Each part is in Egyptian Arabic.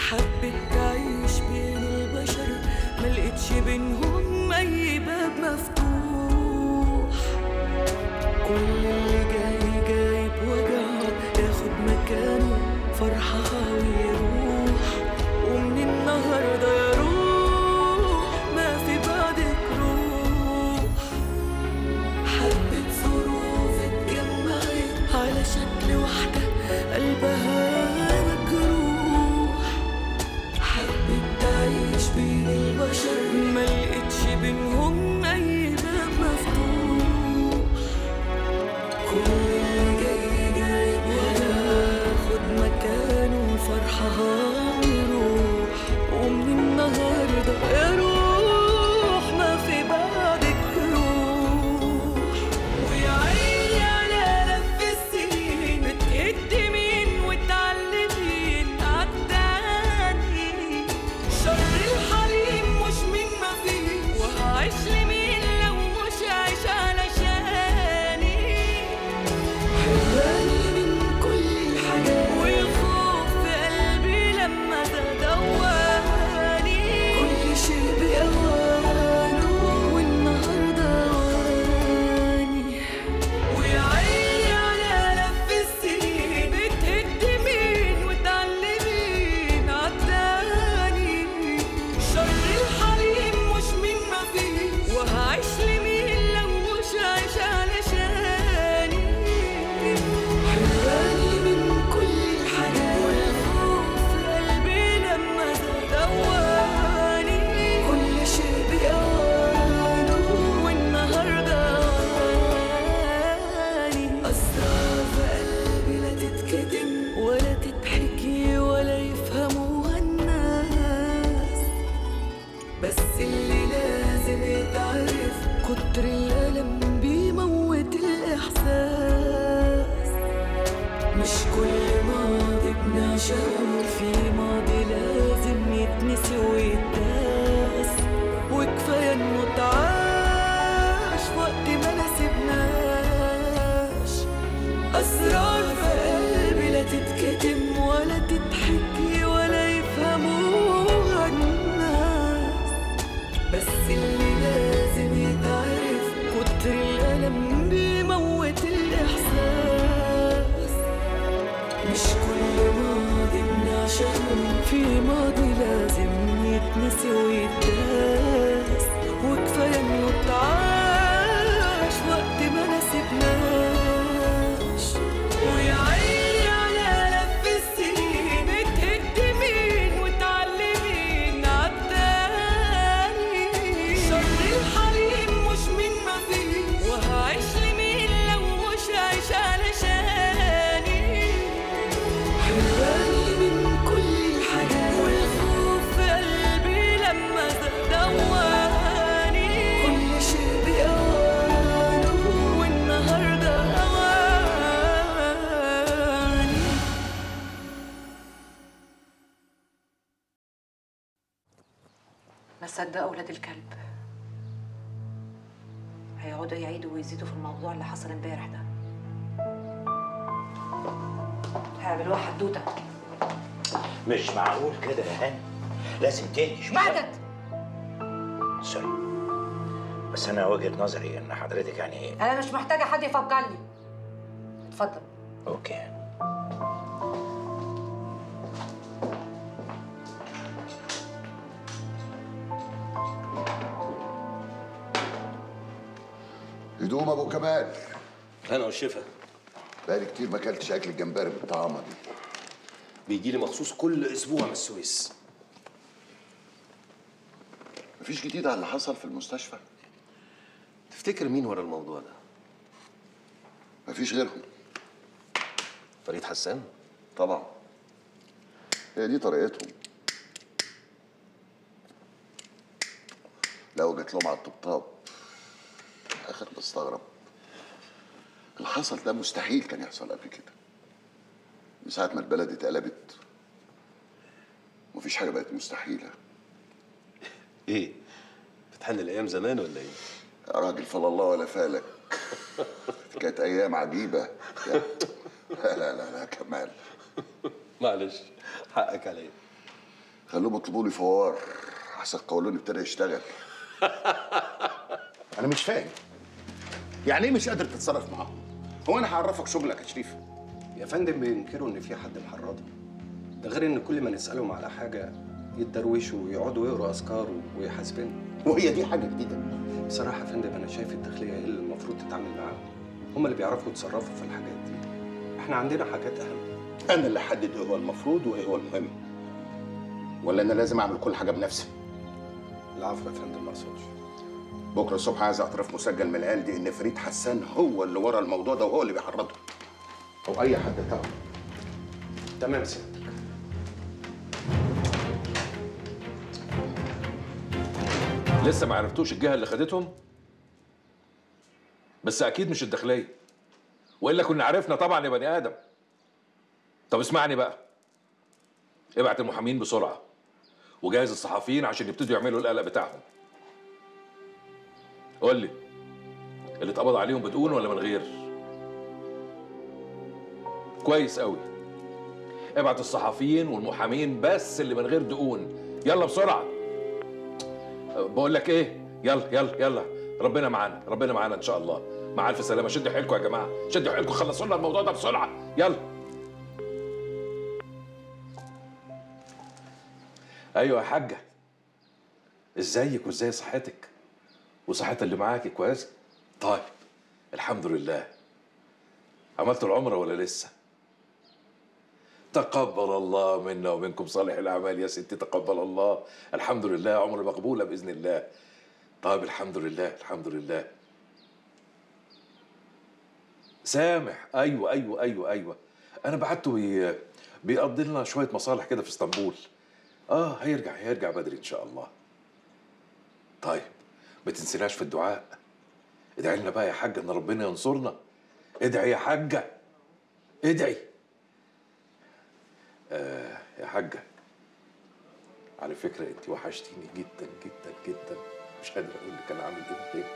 حبت تعيش بين البشر ملقتش بينهم أي باب مفتوح كل اللي جاي جاي بوجعه ياخد مكانه فرحها ويروح ومن النهارده يا روح ما في بعدك روح حبة ظروف اتجمعت على شكل واحدة قلبها مجروح حبت تعيش بين البشر ملقتش بينهم أي باب مفتوح كل اللي جاي جاي وياخد مكانه فرحها ويروح ومن النهارده يا روح ما في بعدك روح ويا عيني على لف السنين بتهد مين وتعلمين عالتاني شر الحليم مش من ما فيه وهعيش لمين لو مش عايش علشاني حراني من كل الحاجات والخوف في قلبي لما زاد دواني كل شيء بأوانه والنهارده أواني ويا عيني على لف السنين بتهد مين وتعلمين عالتاني شر الحليم مش من ما فيه وهعيش لمين لو مش عايش علشاني حراني من كل الحاجات والخوف في قلبي لما زاد دواني كل شيء بأوانه والنهارده أواني أسرار في قلبي لا تتكتم ولا تتحكي ولا يفهموها الناس بس اللي لازم يتعرف كتر الألم بيموت الإحساس مش كل ماضي بنعشقه في ماضي لازم يتنسي ويتداس وكفاية انه اتعاش وقت ما نسيبناش أسرار في قلبي لا تتكتم ولا تتحكي ولا يفهموها الناس بس اللي لازم يتعرف كتر الألم بيموت الإحساس مش كل ماضي بنعشقه في ماضي لازم يتنسي ويتداس وكفاية إنه اتعاش وقت ما نسيبناش ويا عيني على لف السنين بتهد مين وتعلمين عالتاني شر الحليم مش من ما فيه وهعيش لمين لو مش عايش علشاني حراني من كل الحاجات والخوف في قلبي لما زاد دواني كل شيء بأوانه والنهارده أواني ما صدقوا ولاد الكلب هيقعدوا يعيدوا ويزيدوا في الموضوع اللي حصل امبارح ده هيعملوها حدوته مش معقول كده يا هاني لازم تهدي شويه ماجد سوري بس انا وجهه نظري ان حضرتك يعني انا مش محتاجه حد يفكرني اتفضل اوكي هدوم ابو كمال انا والشفا بقالي كتير ما اكلتش اكل الجمبري بالطعامه دي بيجي لي مخصوص كل اسبوع من السويس مفيش جديد على اللي حصل في المستشفى تفتكر مين ورا الموضوع ده مفيش غيرهم فريد حسان طبعا هي دي طريقتهم لو جت لهم على الطبطاب اخر بستغرب اللي حصل ده مستحيل كان يحصل قبل كده من ساعة ما البلد اتقلبت مفيش حاجة بقت مستحيلة ايه بتحن الايام زمان ولا ايه يا راجل فلا الله ولا فالك كانت أيام عجيبة يا- لا لا لا لا كمال معلش حقك عليا خلوهم يطلبوا لي فوار حسن قولوني ابتدى يشتغل انا مش فاهم يعني ايه مش قادر تتصرف معاهم هو انا هعرفك شغلك يا شريف يا فندم بينكروا ان في حد محرضهم ده غير ان كل ما نسالهم على حاجه يتدروشوا ويقعدوا يقروا اذكار ويحاسبنا وهي دي حاجه جديده بصراحه يا فندم انا شايف الداخليه هي اللي المفروض تتعامل معاهم هم اللي بيعرفوا يتصرفوا في الحاجات دي احنا عندنا حاجات اهم انا اللي احدد ايه هو المفروض وايه هو المهم ولا انا لازم اعمل كل حاجه بنفسي العفو يا فندم ما اقصدش بكره الصبح عايز اعترف مسجل من العيال دي ان فريد حسان هو اللي ورا الموضوع ده وهو اللي بيحرضه او اي حد تبعه تمام سيادتك لسه ما عرفتوش الجهه اللي خدتهم بس اكيد مش الداخليه والا كنا عرفنا طبعا يا بني ادم طب اسمعني بقى ابعت المحامين بسرعه وجهز الصحفيين عشان يبتدوا يعملوا القلق بتاعهم قول لي اللي اتقبض عليهم بدقون ولا من غير كويس قوي ابعت الصحفيين والمحامين بس اللي من غير دقون يلا بسرعه بقول لك ايه يلا يلا يلا ربنا معانا ربنا معانا ان شاء الله مع الف سلامه شدوا حيلكم يا جماعه شدوا حيلكم خلصوا لنا الموضوع ده بسرعه يلا ايوه يا حاجه ازيك وازاي صحتك وصحه اللي معاكي كويس طيب الحمد لله عملت العمره ولا لسه تقبل الله منا ومنكم صالح الاعمال يا ستي تقبل الله الحمد لله عمر مقبوله باذن الله طيب الحمد لله الحمد لله سامح ايوه ايوه ايوه ايوه انا بعته بي... بيقضي لنا شويه مصالح كده في اسطنبول اه هيرجع هيرجع بدري ان شاء الله طيب ما تنسيناش في الدعاء ادعي لنا بقى يا حاجه ان ربنا ينصرنا ادعي يا حاجه ادعي آه يا حاجة على فكرة انت وحشتيني جدا جدا جدا مش قادر اقول لك انا عامل ايه من غيرك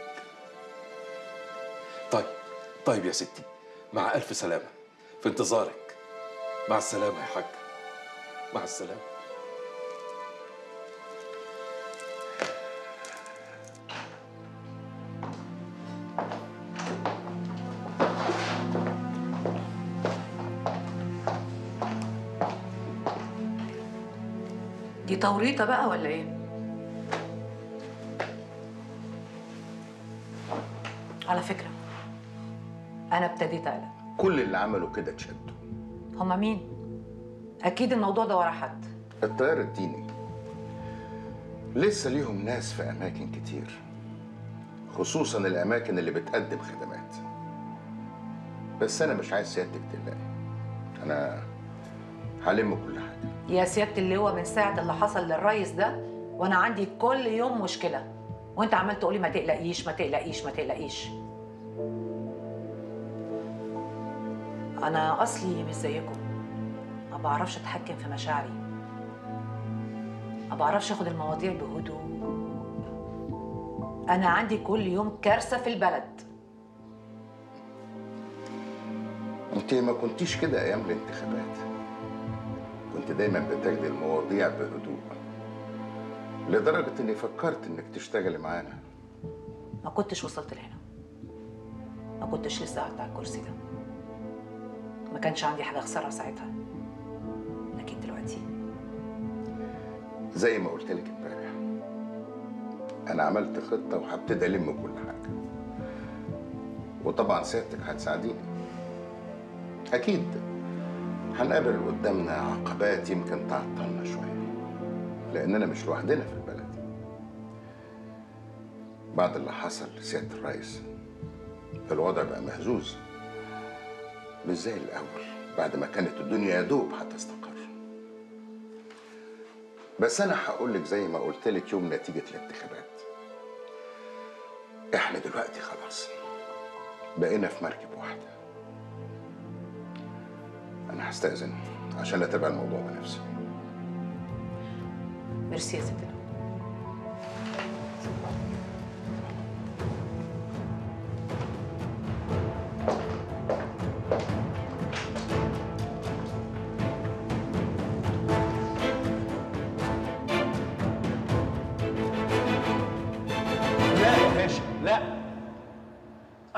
طيب طيب يا ستي مع الف سلامة في انتظارك مع السلامة يا حاجة مع السلامة دي توريطه بقى ولا ايه على فكره انا ابتديت اقلق كل اللي عملوا كده اتشدوا هما مين اكيد الموضوع ده ورا حد التيار الديني لسه ليهم ناس في اماكن كتير خصوصا الاماكن اللي بتقدم خدمات بس انا مش عايز سيادتك تقلقي انا هلم كل حاجه يا سياده اللواء من ساعه اللي حصل للريس ده وانا عندي كل يوم مشكله وانت عمال تقولي ما تقلقيش ما تقلقيش ما تقلقيش انا اصلي مش زيكم ما بعرفش اتحكم في مشاعري ما بعرفش اخد المواضيع بهدوء انا عندي كل يوم كارثه في البلد انت ما كنتيش كده ايام الانتخابات كنت دايما بتاخدي المواضيع بهدوء لدرجه اني فكرت انك تشتغلي معانا ما كنتش وصلت لهنا ما كنتش لسه قاعده على الكرسي ده ما كانش عندي حاجه اخسرها ساعتها لكن دلوقتي زي ما قلت لك امبارح انا عملت خطه وهبتدي الم كل حاجه وطبعا سيادتك هتساعديني اكيد هنقابل قدامنا عقبات يمكن تعطلنا شويه لاننا مش لوحدنا في البلد بعد اللي حصل لسياده الرئيس الوضع بقى مهزوز مش زي الاول بعد ما كانت الدنيا يا دوب هتستقر بس انا هقول لك زي ما قلت لك يوم نتيجه الانتخابات احنا دلوقتي خلاص بقينا في مركب واحده انا هستاذن عشان اتابع الموضوع بنفسي ميرسي يا ست اللواء.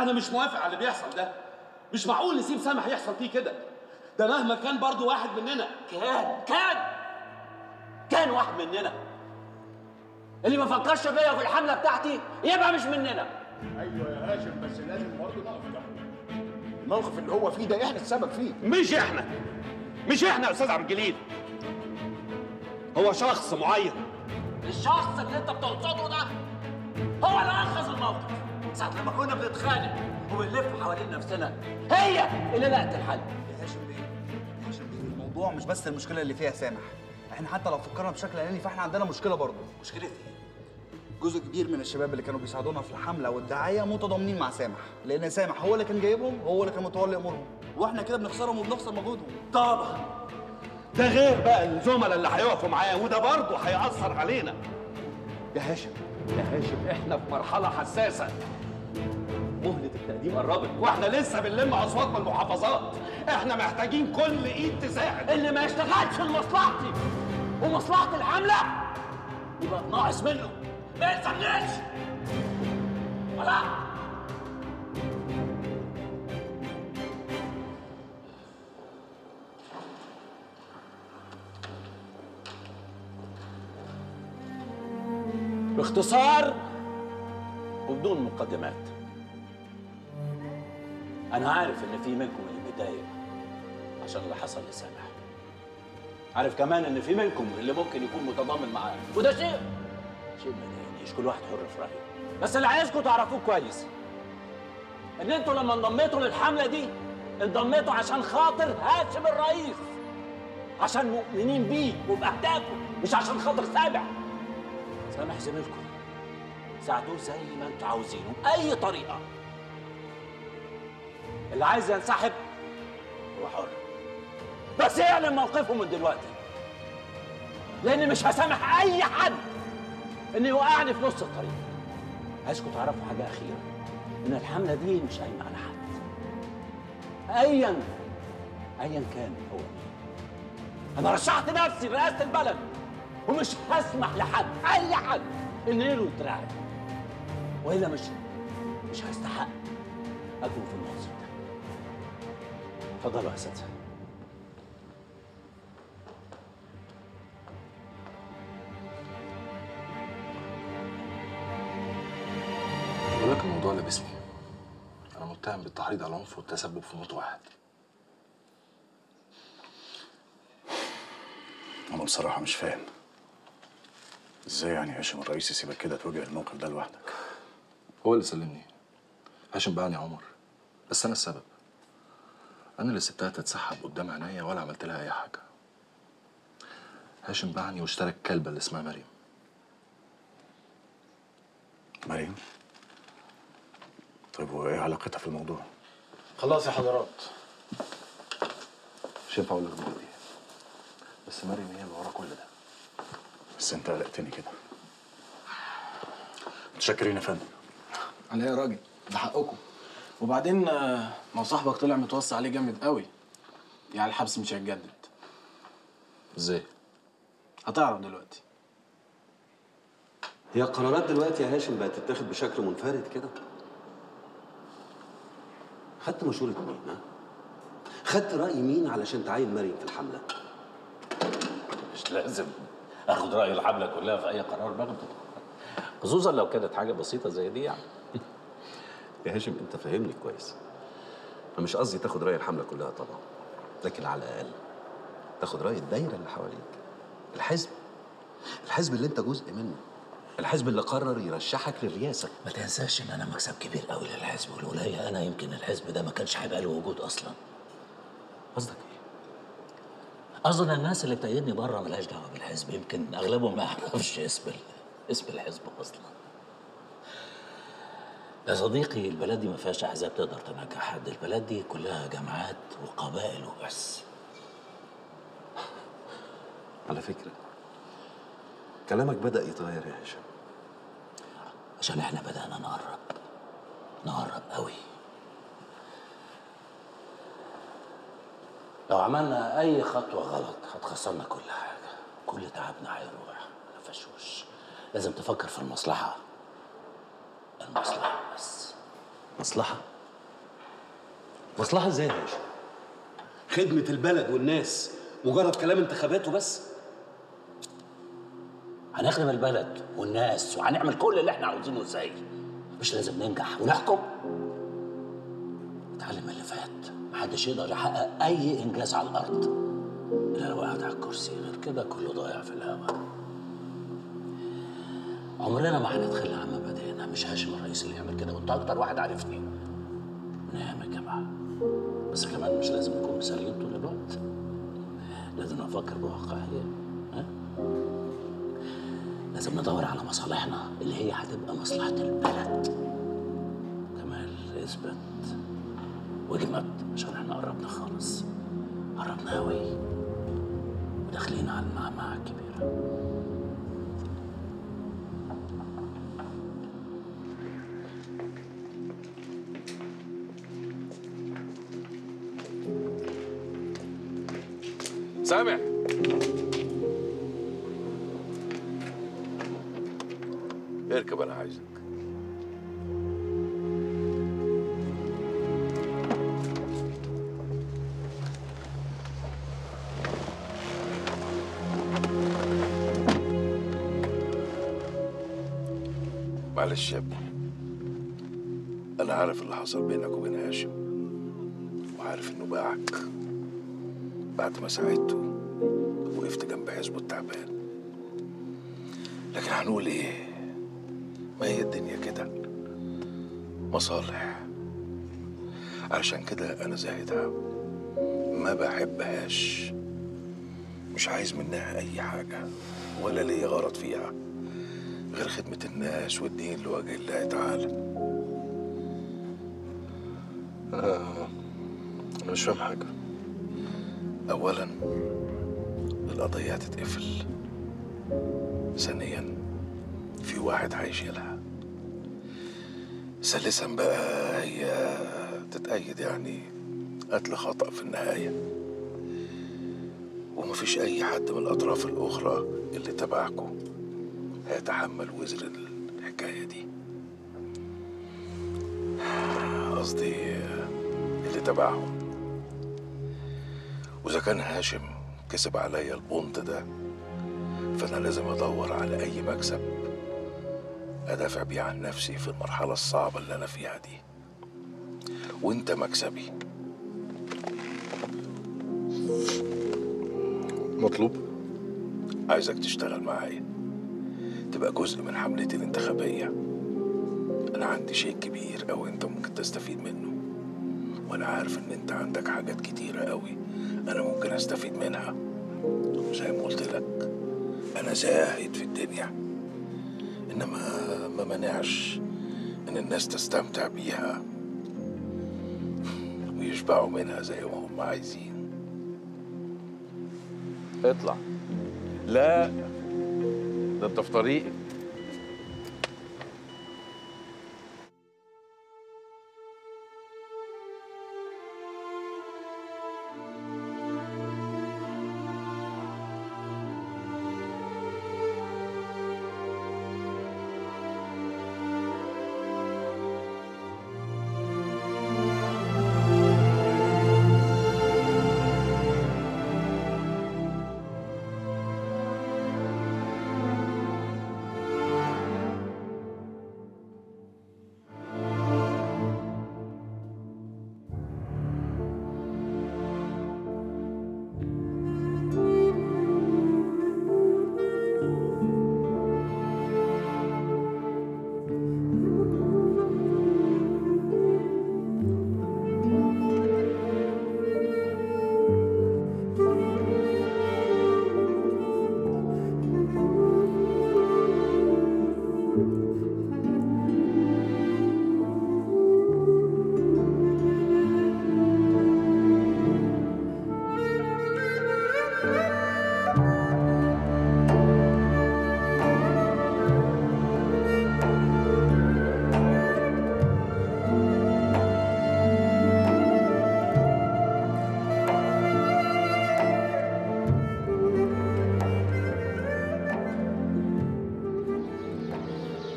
انا مش موافق على اللي بيحصل ده مش معقول نسيب سامح يحصل فيه كده ده مهما كان برضه واحد مننا كان كان كان واحد مننا اللي ما فكرش فيا في الحمله بتاعتي يبقى مش مننا ايوه يا هاشم بس لازم برضه نقف جنبه الموقف اللي هو فيه ده احنا السبب فيه مش احنا مش احنا يا استاذ عبد الجليل هو شخص معين الشخص اللي انت بتقصده ده هو اللي انقذ الموقف ساعة لما كنا بنتخانق وبنلف حوالين نفسنا هي اللي لقت الحل يا هاشم بيه يا هاشم بيه الموضوع مش بس المشكله اللي فيها سامح احنا حتى لو فكرنا بشكل اناني فاحنا عندنا مشكله برضه مشكلة ايه؟ جزء كبير من الشباب اللي كانوا بيساعدونا في الحمله والدعايه متضامنين مع سامح لان سامح هو اللي كان جايبهم هو اللي كان متولي امورهم واحنا كده بنخسرهم وبنخسر مجهودهم طبعا ده غير بقى الزملاء اللي هيقفوا معاه وده برضه هيأثر علينا يا هاشم يا هاشم احنا في مرحلة حساسة مهلة التقديم قربت واحنا لسه بنلم اصوات من المحافظات احنا محتاجين كل ايد تساعد اللي ما يشتغلش لمصلحتي ومصلحة الحملة يبقى ناقص منه ما يلزمنيش ولا باختصار وبدون مقدمات انا عارف ان في منكم اللي متضايق عشان اللي حصل لسامح عارف كمان ان في منكم اللي ممكن يكون متضامن معاه وده شيء شيء ما يضايقنيش كل واحد حر في رايه بس اللي عايزكم تعرفوه كويس ان انتوا لما انضميتوا للحمله دي انضميتوا عشان خاطر هاشم الرئيس عشان مؤمنين بيه وباهدافه مش عشان خاطر سامح سامح زميلكم ساعدوه زي ما انتوا عاوزينه باي طريقه اللي عايز ينسحب هو حر بس يعلن موقفه من دلوقتي لان مش هسامح اي حد انه يوقعني في نص الطريق عايزكم تعرفوا حاجه اخيره ان الحمله دي مش قايمه على حد ايا ايا كان هو مين انا رشحت نفسي لرئاسه البلد ومش هسمح لحد اي حد ان له يترعب والا مش مش هيستحق اكون في المنصب ده اتفضلوا يا اساتذه بقول لك الموضوع لابسني انا متهم بالتحريض على العنف والتسبب في موت واحد أنا بصراحة مش فاهم إزاي يعني هاشم الرئيس يسيبك كده تواجه الموقف ده لوحدك هو اللي سلمني هاشم باعني يا عمر بس انا السبب انا اللي سبتها تتسحب قدام عينيا ولا عملت لها اي حاجه هاشم باعني واشترى الكلبه اللي اسمها مريم مريم طيب وإيه علاقتها في الموضوع؟ خلاص يا حضرات مش ينفع اقول لك المرة دي بس مريم هي اللي ورا كل ده بس أنت قلقتني كده متشكرين يا فندم على ايه يا راجل ده حقكم وبعدين آه، ما هو صاحبك طلع متوصي عليه جامد قوي يعني الحبس مش هيتجدد ازاي هتعرف دلوقتي هي القرارات دلوقتي يا هاشم بقت تتاخد بشكل منفرد كده خدت مشورة مين ها؟ خدت رأي مين علشان تعين مريم في الحملة؟ مش لازم اخد راي الحمله كلها في اي قرار باخده خصوصا لو كانت حاجه بسيطه زي دي يعني يا هاشم انت فاهمني كويس انا مش قصدي تاخد رأي الحملة كلها طبعا لكن على الأقل تاخد رأي الدايرة اللي حواليك الحزب الحزب اللي انت جزء منه الحزب اللي قرر يرشحك للرئاسة ما تنساش ان انا مكسب كبير قوي للحزب والولايه انا يمكن الحزب ده ما كانش هيبقى له وجود اصلا قصدك ايه؟ اظن الناس اللي بتأيدني بره ملهاش دعوه بالحزب يمكن اغلبهم ما يعرفش اسم ال- اسم الحزب اصلا يا صديقي البلد دي ما فيهاش احزاب تقدر تنجح حد البلد دي كلها جماعات وقبائل وبس على فكرة كلامك بدأ يتغير يا هاشم عشان احنا بدأنا نقرب نقرب قوي لو عملنا اي خطوه غلط هتخسرنا كل حاجه كل تعبنا هيروح على فشوش لازم تفكر في المصلحه المصلحه بس مصلحة مصلحه ازاي يا باشا خدمه البلد والناس مجرد كلام انتخابات وبس هنخدم البلد والناس وهنعمل كل اللي احنا عاوزينه ازاي مش لازم ننجح ونحكم اتعلم من اللي فات محدش يقدر يحقق اي انجاز على الارض الا لو قاعد على الكرسي غير كده كله ضايع في الهوا عمرنا ما هندخل على مبادئنا مش هاشم الرئيس اللي يعمل كده وانت اكتر واحد عارفني من ايام الجامعه بس كمان مش لازم نكون مثاليين طول الوقت لازم نفكر بواقعيه ها لازم ندور على مصالحنا اللي هي هتبقى مصلحة البلد كمال اثبت واجمد عشان احنا قربنا خالص قربنا قوي وداخلين على المعمعة الكبيرة سامع اركب انا عايزك معلش يا ابني انا عارف اللي حصل بينك وبين هاشم وعارف انه باعك بعد ما ساعدته وقفت جنب حزبه التعبان لكن هنقول ايه ما هي الدنيا كده مصالح علشان كده انا زاهدها ما بحبهاش مش عايز منها اي حاجة ولا ليا غرض فيها غير خدمة الناس والدين لوجه الله تعالى انا انا مش فاهم حاجه أولا القضية هتتقفل ثانيا في واحد هيشيلها ثالثا بقى هي تتأيد يعني قتل خطأ في النهاية ومفيش أي حد من الأطراف الأخرى اللي تبعكم هيتحمل وزر الحكاية دي قصدي اللي تبعهم وإذا كان هاشم كسب عليا البونت ده فأنا لازم أدور على أي مكسب أدافع بيه عن نفسي في المرحلة الصعبة اللي أنا فيها دي وأنت مكسبي مطلوب عايزك تشتغل معايا تبقى جزء من حملتي الانتخابية أنا عندي شيء كبير أوي أنت ممكن تستفيد منه وأنا عارف إن أنت عندك حاجات كتيرة أوي أنا ممكن أستفيد منها زي ما قلت لك أنا زاهد في الدنيا إنما ما منعش إن الناس تستمتع بيها ويشبعوا منها زي ما هم عايزين اطلع لا ده انت في طريقي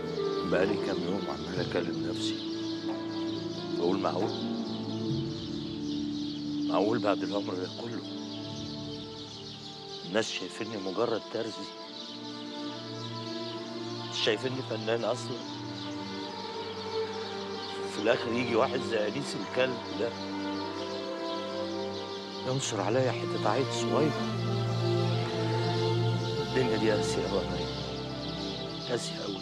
بقالي كام يوم عمال اكلم نفسي بقول معقول معقول بعد العمر ده كله الناس شايفيني مجرد ترزي مش شايفيني فنان اصلا في الاخر يجي واحد زي انيس الكلب ده ينشر عليا حته عيل صغير الدنيا دي قاسيه قوي يا مريم قاسيه قوي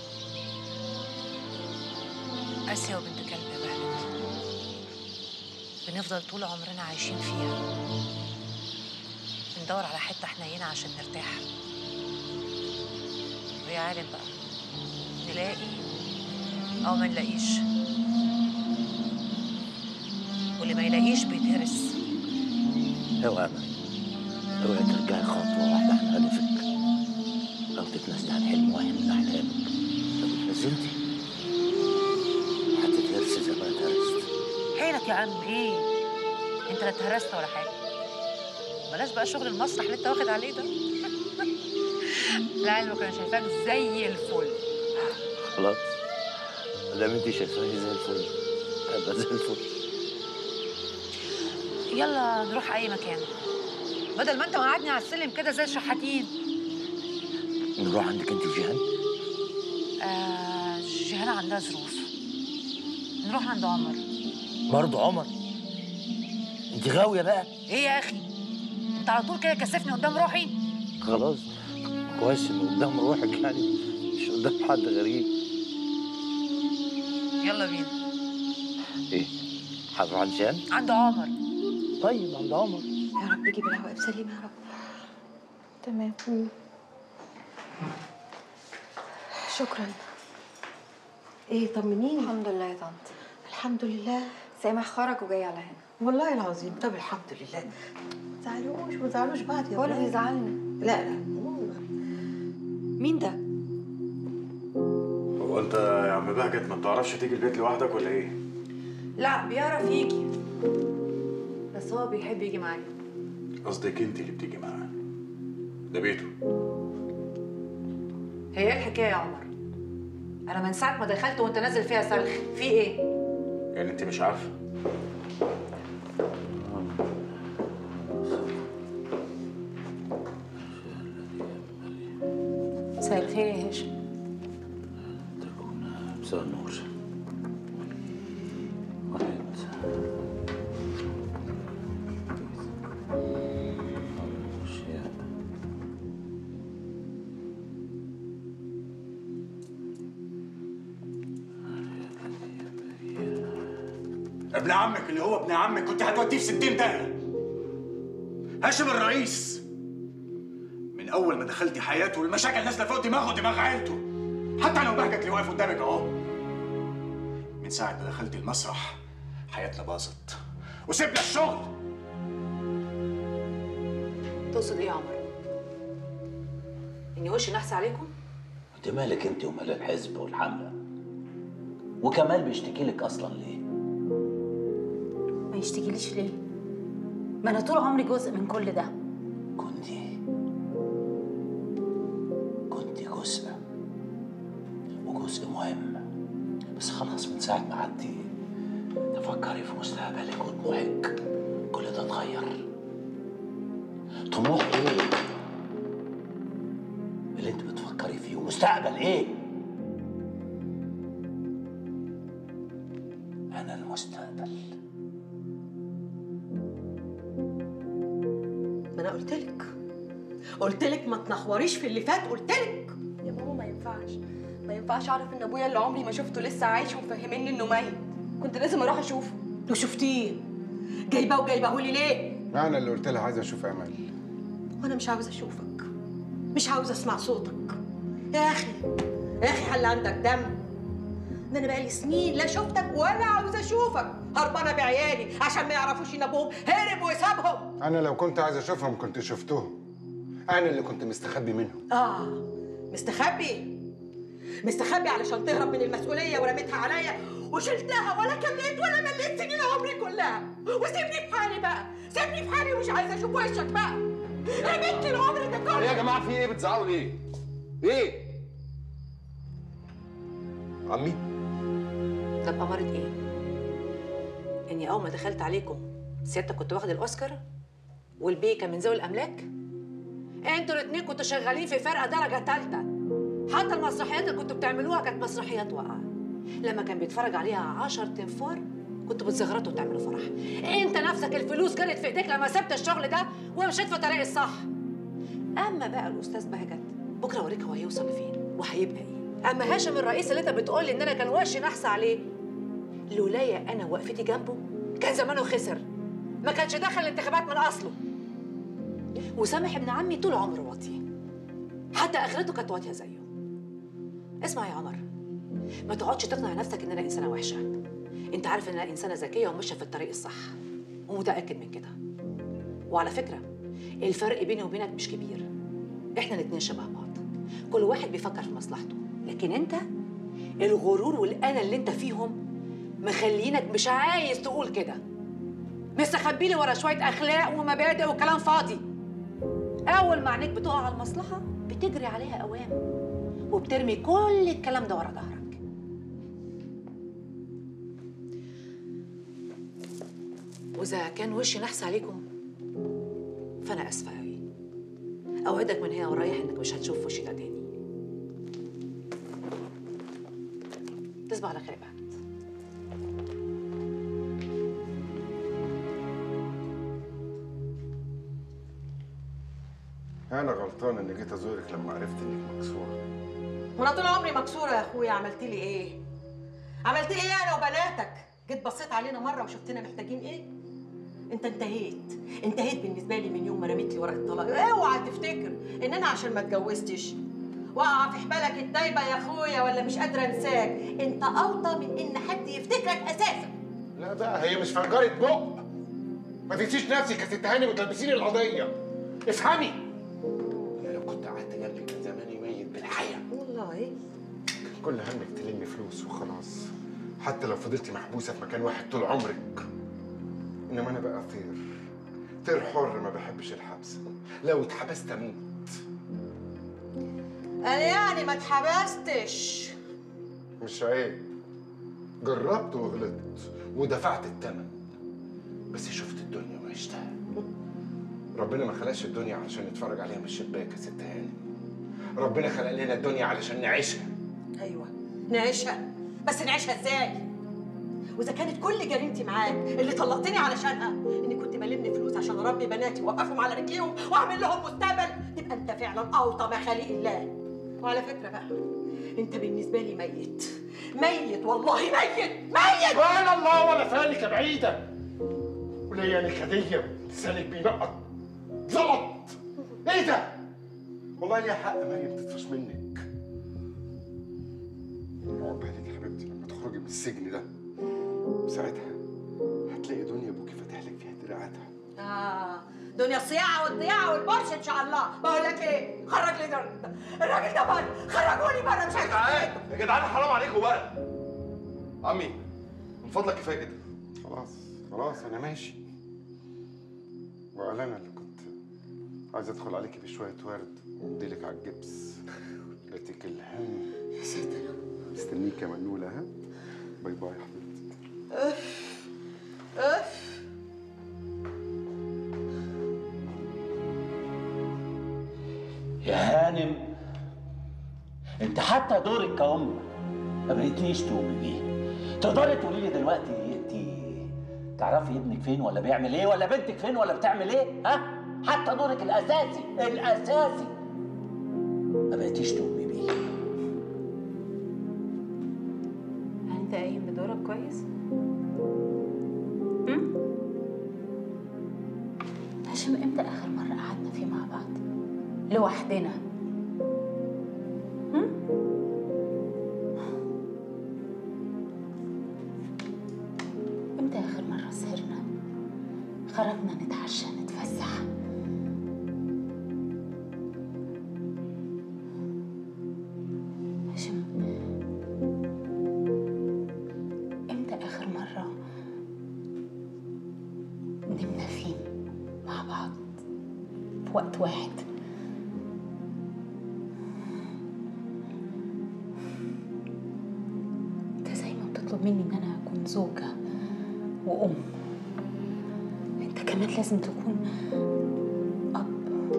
آسيا وبنت كلب يا بهجت بنفضل طول عمرنا عايشين فيها بندور على حتة حنينة عشان نرتاح ويا عالم بقى نلاقي أو ما نلاقيش واللي ما يلاقيش بيتهرس اوعى يا مريم اوعي ترجعي خطوه واحده عن هدفك او تتنازلي عن حلم واحد من احلامك لو اتنازلتي هتتهرسي زي ما اتهرست حيلك يا عم ايه انت لا اتهرست ولا حاجه بلاش بقى شغل المسرح اللي انت واخد عليه ده لعلمك انا شايفاك زي الفل خلاص ما دام انت شايفاني زي الفل ابقى زي الفل يلا نروح اي مكان بدل ما انت مقعدني على السلم كده زي الشحاتين نروح عندك انت وجيهان آه جيهان عندها ظروف نروح عند عمر برضه عمر انت غاويه بقى ايه يا اخي انت على طول كده كسفني قدام روحي خلاص كويس انه قدام روحك يعني مش قدام حد غريب يلا بينا ايه هنروح عند جيهان عند عمر طيب عند عمر يا رب يجيب العواقب سليمة يا رب تمام شكرا ايه طمنيني الحمد لله يا طنط الحمد لله سامح خرج وجاي على هنا والله العظيم طب الحمد لله ما تزعلوش ما تزعلوش بعض يا هو اللي ولاد. بيزعلني لا لا مين ده؟ هو انت يا عم بهجت ما بتعرفش تيجي البيت لوحدك ولا ايه؟ لا بيعرف يجي بس هو بيحب يجي معايا قصدك انت اللي بتيجي معاه ده بيته هي ايه الحكايه يا عمر انا من ساعه ما دخلت وانت نازل فيها سلخ في ايه يعني انت مش عارفه مساء الخير يا هاشم مساء النور ابن عمك اللي هو ابن عمك كنت هتوديه في 60 داهيه هاشم الرئيس من اول ما دخلتي حياته والمشاكل نازله فوق دماغه ودماغ عيلته حتى لو بهجت اللي واقف قدامك اهو من ساعه ما دخلتي المسرح حياتنا باظت وسيبنا الشغل تقصد ايه يا عمر اني وشي نحس عليكم انت مالك انت ومال الحزب والحمله وكمال بيشتكي لك اصلا ليه ما يشتكيليش ليه؟ ما انا طول عمري جزء من كل ده كنتي كنت جزء وجزء مهم بس خلاص من ساعة ما عدي تفكري في مستقبلك وطموحك كل ده اتغير طموح ايه؟ اللي انت بتفكري فيه ومستقبل ايه؟ انا المستقبل ما انا قلت لك قلت لك ما تنخوريش في اللي فات قلت لك يا ماما ما ينفعش ما ينفعش اعرف ان ابويا اللي عمري ما شفته لسه عايش ومفهمني انه ميت كنت لازم اروح اشوفه وشفتيه جايباه وجايباه لي ليه؟ انا اللي قلت لها عايز اشوف امل وانا مش عاوزه اشوفك مش عاوزه اسمع صوتك يا اخي يا اخي خلي عندك دم ده انا بقالي سنين لا شفتك ولا عاوزه اشوفك هربانه بعيالي عشان ما يعرفوش ان ابوهم هرب وسابهم انا لو كنت عايز اشوفهم كنت شفتهم انا اللي كنت مستخبي منهم اه مستخبي مستخبي علشان تهرب من المسؤوليه ورميتها عليا وشلتها ولا كملت ولا مليت سنين عمري كلها وسيبني في حالي بقى سيبني في حالي ومش عايزه اشوف وشك بقى رميت العمر ده كله ايه يا جماعه في ايه بتزعلوا ليه؟ ايه؟ عمي ده بأمارة ايه اني اول ما دخلت عليكم سيادتك كنت واخد الاوسكار والبي كان من ذوي الاملاك انتوا الاثنين كنتوا شغالين في فرقه درجه ثالثه حتى المسرحيات اللي كنتوا بتعملوها كانت مسرحيات واقعه لما كان بيتفرج عليها 10 تنفار كنتوا بتزغرطوا وتعملوا فرح انت نفسك الفلوس جرت في ايديك لما سبت الشغل ده ومشيت في طريق الصح اما بقى الاستاذ بهجت بكره اوريك هو هيوصل لفين وهيبقى ايه اما هاشم الرئيس اللي انت بتقول ان انا كان وشي نحس عليه لولايا انا وقفتي جنبه كان زمانه خسر ما كانش دخل الانتخابات من اصله وسامح ابن عمي طول عمره واطي حتى اخرته كانت واطيه زيه اسمع يا عمر ما تقعدش تقنع نفسك ان انا انسانه وحشه انت عارف ان انا انسانه ذكيه وماشيه في الطريق الصح ومتاكد من كده وعلى فكره الفرق بيني وبينك مش كبير احنا الاتنين شبه بعض كل واحد بيفكر في مصلحته لكن انت الغرور والانا اللي انت فيهم مخلينك مش عايز تقول كده مستخبي لي ورا شويه اخلاق ومبادئ وكلام فاضي اول ما عينيك بتقع على المصلحه بتجري عليها اوام وبترمي كل الكلام ده ورا ظهرك واذا كان وشي نحس عليكم فانا اسفه قوي اوعدك من هنا ورايح انك مش هتشوف وشي ده تاني تصبح على خير بقى انا غلطان اني جيت ازورك لما عرفت انك مكسوره وانا طول عمري مكسوره يا اخويا عملت لي ايه عملت لي ايه انا وبناتك جيت بصيت علينا مره وشفتنا محتاجين ايه انت انتهيت انتهيت بالنسبه لي من يوم ما رميت لي ورقه الطلاق اوعى تفتكر ان انا عشان ما اتجوزتش وقع في حبالك الدايبه يا اخويا ولا مش قادره انساك انت اوطى من ان حد يفتكرك اساسا لا بقى هي مش فنجرة بق ما تنسيش نفسك يا ست هاني وتلبسيني القضيه افهمي انا لو كنت قعدت جنبك كان زماني ميت بالحياه والله كل همك تلمي فلوس وخلاص حتى لو فضلتي محبوسه في مكان واحد طول عمرك انما انا بقى طير طير حر ما بحبش الحبس لو اتحبست اموت انا يعني ما اتحبستش مش عيب جربت وغلطت ودفعت الثمن بس شفت الدنيا وعشتها ربنا ما خلقش الدنيا علشان نتفرج عليها من الشباك يا ست هاني ربنا خلق لنا الدنيا علشان نعيشها ايوه نعيشها بس نعيشها ازاي واذا كانت كل جريمتي معاك اللي طلقتني علشانها اني كنت بلم فلوس عشان اربي بناتي واوقفهم على رجليهم واعمل لهم مستقبل تبقى انت فعلا اوطى مخاليق الله وعلى فكره بقى انت بالنسبه لي ميت ميت والله ميت ميت ولا الله ولا فالك يا بعيده وليا نكديه لسانك بينقط زلط ايه ده؟ والله ليها حق مريم تطفش منك عقبالك يا حبيبتي لما تخرجي من السجن ده ساعتها هتلاقي دنيا ابوكي فاتح لك فيها دراعاتها اه دنيا الصياعه والضياعه والبرش ان شاء الله بقول لك ايه خرج لي ده الراجل ده بره خرجوني بره مش عايز يا جدعان حرام عليكم بقى عمي من فضلك كفايه كده خلاص خلاص انا ماشي وقال انا اللي كنت عايز ادخل عليكي بشويه ورد وامديلك على الجبس لاتيك الهم يا ساتر مستنيك يا منوله ها باي باي يا حبيبتي اف اف يا هانم انت حتى دورك كأم ما بقيتليش تقومي بيه تقدري تقولي لي دلوقتي انت تعرفي ابنك فين ولا بيعمل ايه ولا بنتك فين ولا بتعمل ايه ها حتى دورك الاساسي الاساسي ما بقيتيش تقومي بيه هل انت قايم بدورك كويس؟ هاشم امتى اخر مرة قعدنا فيه مع بعض؟ لوحدنا هم؟ امتى اخر مرة سهرنا؟ خرجنا نتعشى نتفسح هاشم امتى اخر مرة نمنا فيه مع بعض في وقت واحد انت زي ما بتطلب مني ان انا اكون زوجة وام كمان لازم تكون اب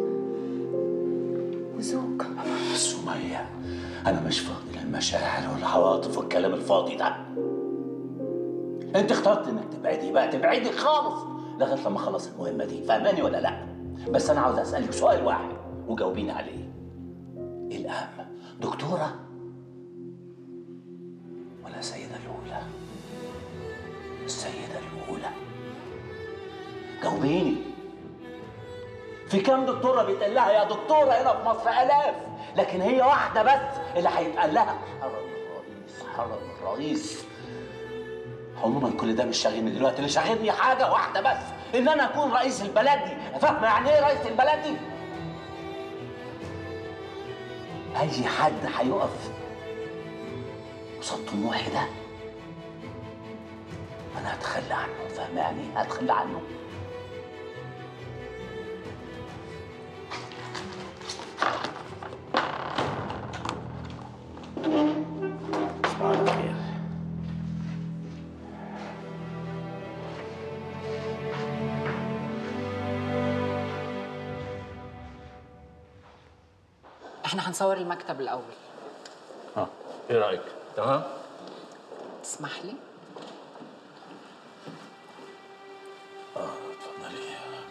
وزوج سمية أنا مش فاضي للمشاعر والعواطف والكلام الفاضي ده أنت اخترت إنك تبعدي بقى تبعدي خالص لغاية لما أخلص المهمة دي فاهماني ولا لأ؟ بس أنا عاوز أسألك سؤال واحد وجاوبيني عليه إيه الأهم دكتورة ولا السيدة الأولى؟ السيدة الأولى جاوبيني في كام دكتوره بيتقال لها يا دكتوره هنا في مصر الاف لكن هي واحده بس اللي هيتقال لها حرم الرئيس حرم الرئيس عموما كل ده مش شاغلني دلوقتي اللي شاغلني حاجه واحده بس ان انا اكون رئيس البلد دي فاهمه يعني ايه رئيس البلد دي اي حد هيقف قصاد طموحي ده انا هتخلى عنه فاهمه يعني إيه؟ هتخلى عنه صباح الخير احنا هنصور المكتب الاول ها ايه رايك تمام تسمح لي اه اتفضلي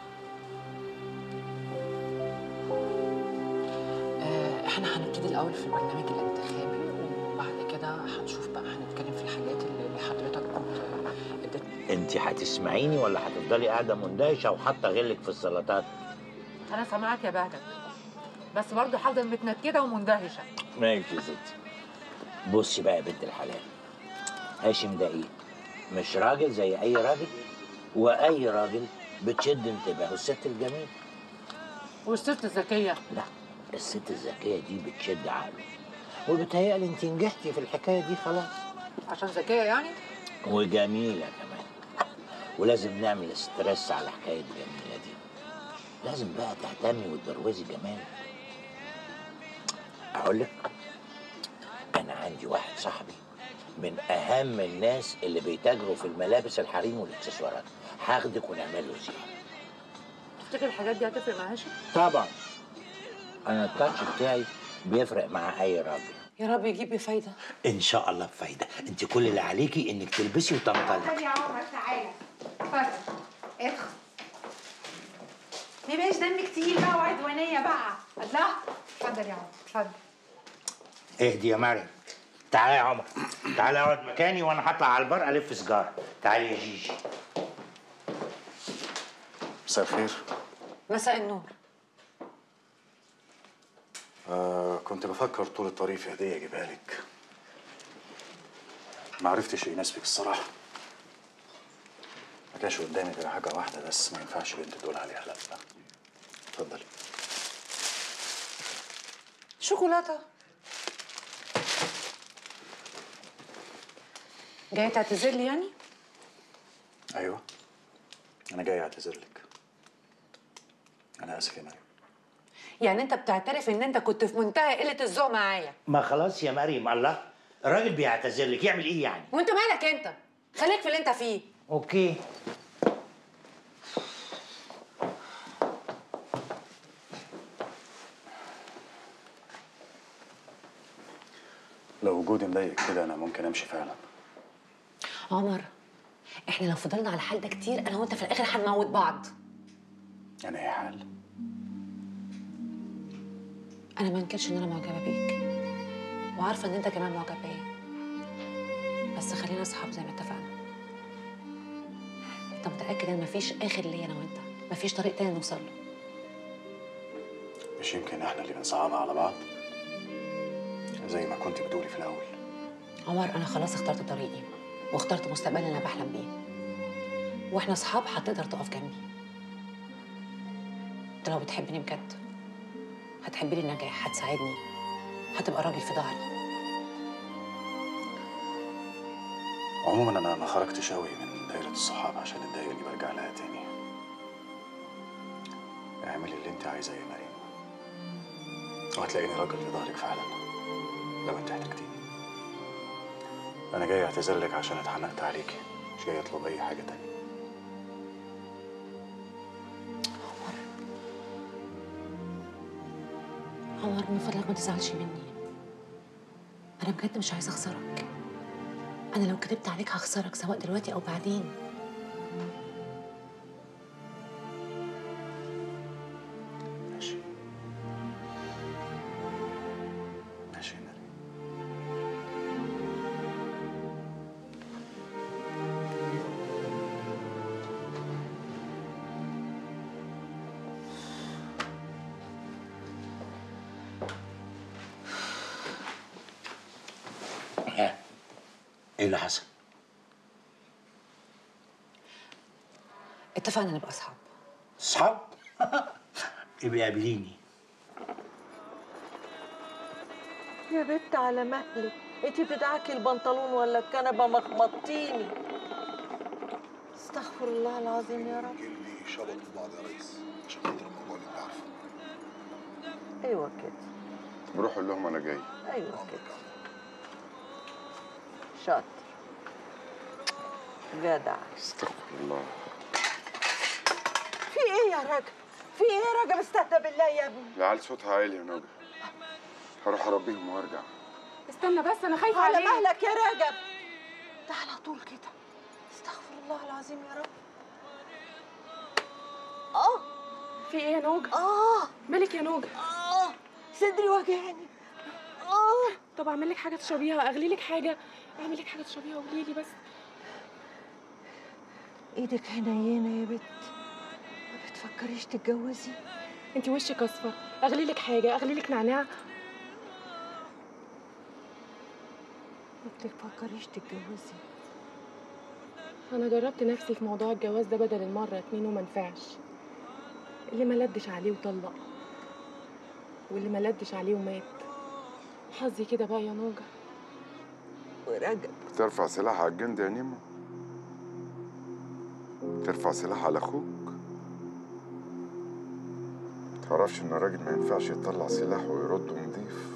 آه، احنا هنبتدي الاول في البرنامج الانتخابي وبعد كده هنشوف بقى هنتكلم في الحاجات اللي اللي حضرتك كنت اديتني انت هتسمعيني ولا هتفضلي قاعده مندهشه وحاطه غلك في السلطات انا سامعاك يا بهجت بس برضه هفضل متنكده ومندهشه ماشي يا ستي بصي بقى يا بنت الحلال هاشم ده ايه مش راجل زي اي راجل واي راجل بتشد انتباهه الست الجميل والست الذكيه لا الست الذكيه دي بتشد عقله وبتهيألي انت نجحتي في الحكايه دي خلاص عشان ذكيه يعني وجميله كمان ولازم نعمل ستريس على حكايه جميله دي لازم بقى تهتمي وتبروزي جمال اقول لك انا عندي واحد صاحبي من اهم الناس اللي بيتاجروا في الملابس الحريم والاكسسوارات هاخدك ونعمل له زياره تفتكر الحاجات دي هتفرق مع هاشم طبعا انا التاتش بتاعي بيفرق مع اي راجل يا رب يجيب لي فايده ان شاء الله بفايده انت كل اللي عليكي انك تلبسي وتنطلقي اتفضل يا عمر تعالى اتفضل ادخل ما يبقاش دمك تقيل بقى وعدوانيه بقى الله اتفضل يا عمر اتفضل اهدي يا مريم تعالى يا عمر تعالى اقعد مكاني وانا هطلع على البر الف سيجاره تعالي يا جيجي مساء الخير مساء النور آه كنت بفكر طول الطريق في هدية أجيبها لك ما عرفتش يناسبك الصراحة ما كانش قدامي غير حاجة واحدة بس ما ينفعش بنت تقول عليها لأ اتفضلي شوكولاته جاي تعتذر لي يعني أيوه أنا جاي أعتذر لك أنا آسف يا مريم يعني انت بتعترف ان انت كنت في منتهى قله الذوق معايا ما خلاص يا مريم الله الراجل بيعتذر لك يعمل ايه يعني وانت مالك انت خليك في اللي انت فيه اوكي لو وجودي مضايق كده أنا ممكن أمشي فعلا عمر احنا لو فضلنا على الحال ده كتير انا وانت في الاخر هنموت بعض أنا إيه حال انا ما انكرش ان انا معجبه بيك وعارفه ان انت كمان معجب بيا بس خلينا اصحاب زي ما اتفقنا انت متاكد ان مفيش اخر ليا انا وانت مفيش طريق تاني نوصل له مش يمكن إحنا اللي بنصعبها على بعض زي ما كنت بتقولي في الأول عمر انا خلاص اخترت طريقي واخترت مستقبلي اللي انا بحلم بيه واحنا اصحاب هتقدر تقف جنبي انت لو بتحبني بجد هتحبي لي النجاح هتساعدني هتبقى راجل في ظهري عموما أنا ما خرجتش أوي من دايرة الصحاب عشان الدايرة اللي برجع لها تاني اعملي اللي أنت عايزاه يا مريم وهتلاقيني راجل في ظهرك فعلا لو أنت احتجتيني أنا جاي أعتذر لك عشان اتحنقت عليكي مش جاي أطلب أي حاجة تانية عمر من فضلك ما تزعلش مني انا بجد مش عايزه اخسرك انا لو كدبت عليك هخسرك سواء دلوقتي او بعدين ماشي ماشي يا مريم ها ايه اللي حصل؟ اتفقنا نبقى اصحاب اصحاب؟ يبقى قابليني يا بنت على مهلك انت بتدعكي البنطلون ولا الكنبه مخمطتيني استغفر الله العظيم يا رب اللي شبطوا بعض يا ريس عشان خاطر الموضوع اللي انت عارفه ايوه كده روح قول لهم انا جاي ايوه كده شاطر جدع استغفر الله في ايه يا راجل في ايه يا راجل استهدى بالله يا ابني العيال صوتها عالي يا نوجه هروح اربيهم وارجع استنى بس انا خايفه على عليك مهلك يا راجل ده على طول كده استغفر الله العظيم يا رب اه في ايه يا نوجة؟ اه مالك يا نوجة؟ اه صدري وجعني اه طب اعمل لك حاجه تشربيها اغلي لك حاجه اعمل لك حاجه تشربيها وقولي لي بس ايدك حنينه يا بت ما بتفكريش تتجوزي انت وشك اصفر اغلي لك حاجه اغلي لك نعناع ما بتفكريش تتجوزي انا جربت نفسي في موضوع الجواز ده بدل المره اتنين وما نفعش اللي ما لدش عليه وطلق واللي ما لدش عليه ومات حظي كده بقى يا نوجة ورجب ترفع سلاح على الجند يا نيمو ترفع سلاح على اخوك تعرفش ان الراجل ما ينفعش يطلع سلاح ويرده نضيف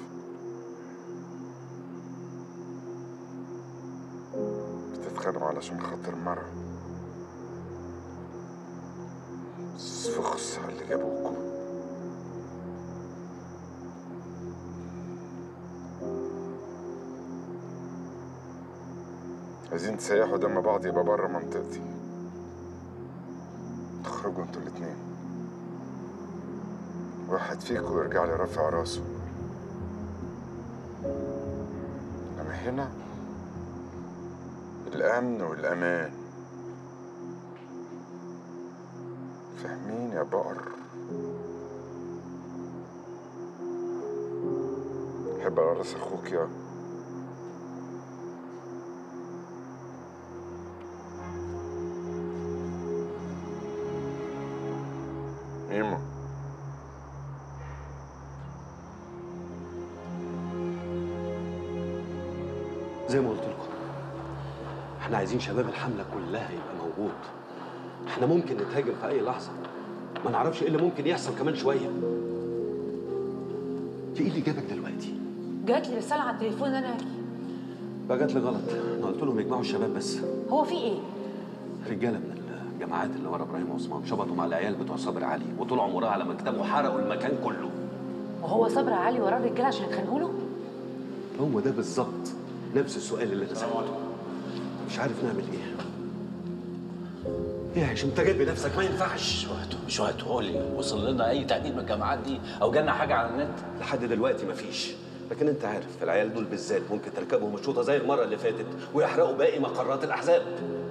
بتتخانقوا علشان خاطر مرة فخص على اللي جابوكوا عايزين تسيحوا دم بعض يبقى بره منطقتي تخرجوا انتوا الاتنين واحد فيكم يرجع لي رافع راسه انما هنا الامن والامان فاهمين يا بقر حب على راس اخوك يا ايمو زي ما قلت لكم احنا عايزين شباب الحمله كلها يبقى موجود احنا ممكن نتهاجم في اي لحظه ما نعرفش ايه اللي ممكن يحصل كمان شويه في ايه اللي جابك دلوقتي جات لي رساله على التليفون ان انا اجي بقى جات لي غلط انا قلت لهم يجمعوا الشباب بس هو في ايه رجاله من الجماعات اللي ورا ابراهيم وعثمان شبطوا مع العيال بتوع صبر علي وطلعوا مراه على مكتبه وحرقوا المكان كله وهو صبر علي وراه الرجاله عشان يتخانقوا له هو ده بالظبط نفس السؤال اللي انا سالته مش عارف نعمل ايه ايه يا هشام انت جايب بنفسك ما ينفعش مش وقته مش وقته قول لي وصل لنا اي تهديد من الجامعات دي او جالنا حاجه على النت لحد دلوقتي مفيش لكن انت عارف العيال دول بالذات ممكن تركبهم الشوطه زي المره اللي فاتت ويحرقوا باقي مقرات الاحزاب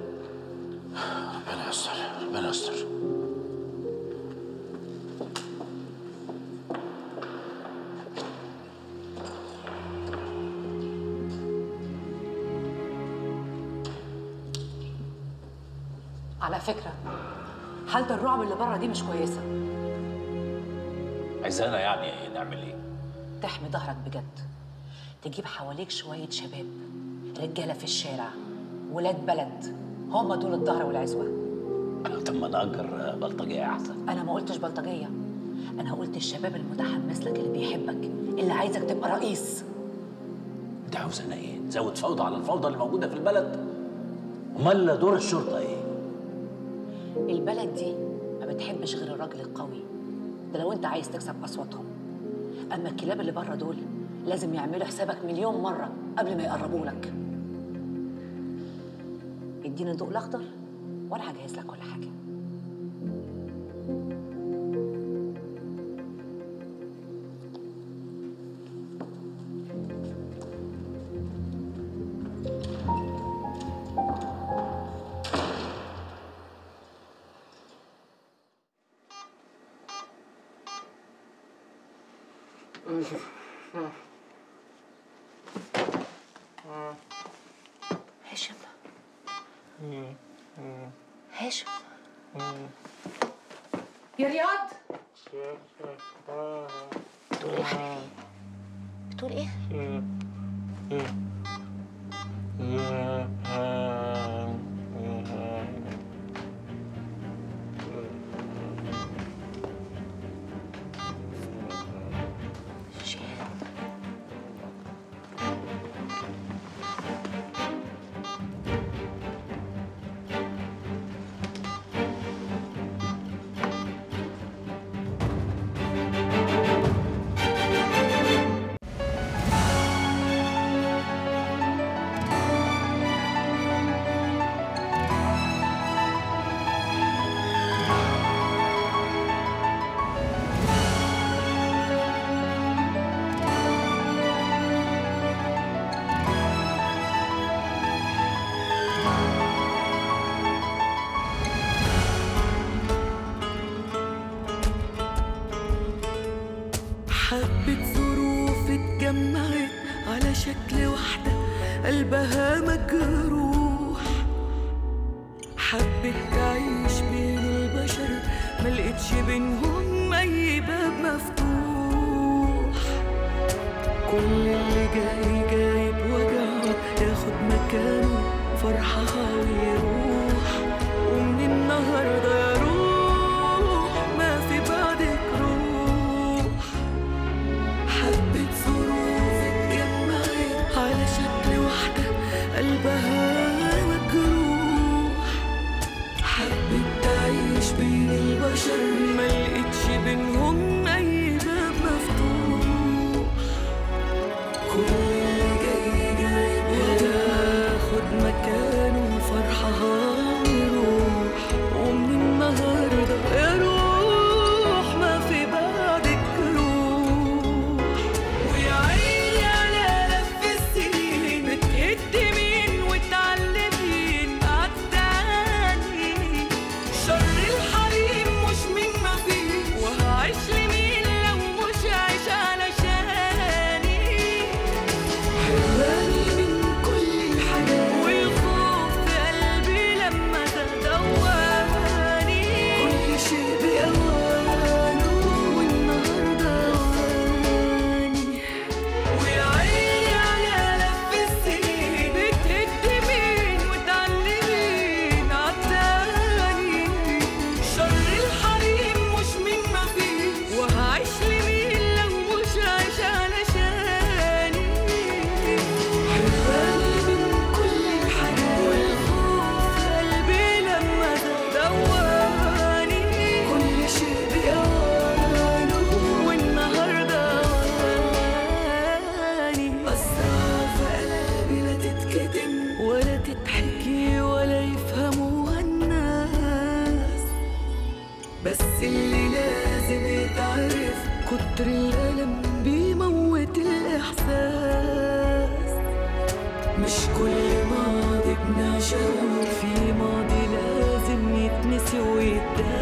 ربنا يستر ربنا يستر على فكره حاله الرعب اللي بره دي مش كويسه عايزانا يعني نعمل ايه؟ تحمي ظهرك بجد تجيب حواليك شويه شباب رجاله في الشارع ولاد بلد هم دول الظهر والعزوه طب ما نأجر بلطجية احسن انا ما قلتش بلطجيه انا قلت الشباب المتحمس لك اللي بيحبك اللي عايزك تبقى رئيس انت عاوزانا ايه؟ نزود فوضى على الفوضى اللي موجوده في البلد؟ امال دور الشرطه ايه؟ البلد دي ما بتحبش غير الراجل القوي ده لو انت عايز تكسب اصواتهم اما الكلاب اللي بره دول لازم يعملوا حسابك مليون مره قبل ما يقربوا لك اديني الضوء الاخضر وانا هجهز لك كل حاجه هاشم هاشم يا رياض بتقول ايه يا حبيبي بتقول ايه حبة ظروف اتجمعت على شكل واحدة قلبها مجروح حبت تعيش بين البشر ملقتش بينهم أي باب مفتوح كل اللي جاي جاي بوجعه ياخد مكانه فرحها ويروح ومن النهارده يا روح ما في بعدك روح حبة ظروف اتجمعت على شكل واحدة قلبها مجروح حبت تعيش بين البشر ملقتش بينهم أي باب مفتوح كل اللي جاي جاي بياخد مكانه فرحها ويروح ومن النهارده يا روح ما في بعدك روح ويا عيني على لف السنين بتهد مين وتعلمين عالتاني شر الحريم مش من ما فيه وهعيش لمين لو مش عايش علشاني حراني من كل الحاجات والخوف في قلبي لما تدواني كل شيء بأوانه والنهارده أواني ويا عيني على لف السنين بتهد مين وتعلمين عالتاني شر الحريم مش من ما فيه وهعيش لمين لو مش عايش علشاني حراني من كل الحاجات والخوف في قلبي لما دواني كل شيء بأوانه والنهارده أواني أسرع في قلبي لا تتكتم ولا تتحكي ولا يفهموها الناس بس اللي لازم يتعرف كتر الألم بيموت الإحساس مش كل ماضي بنعشقه في ماضي لازم يتنسي ويتداس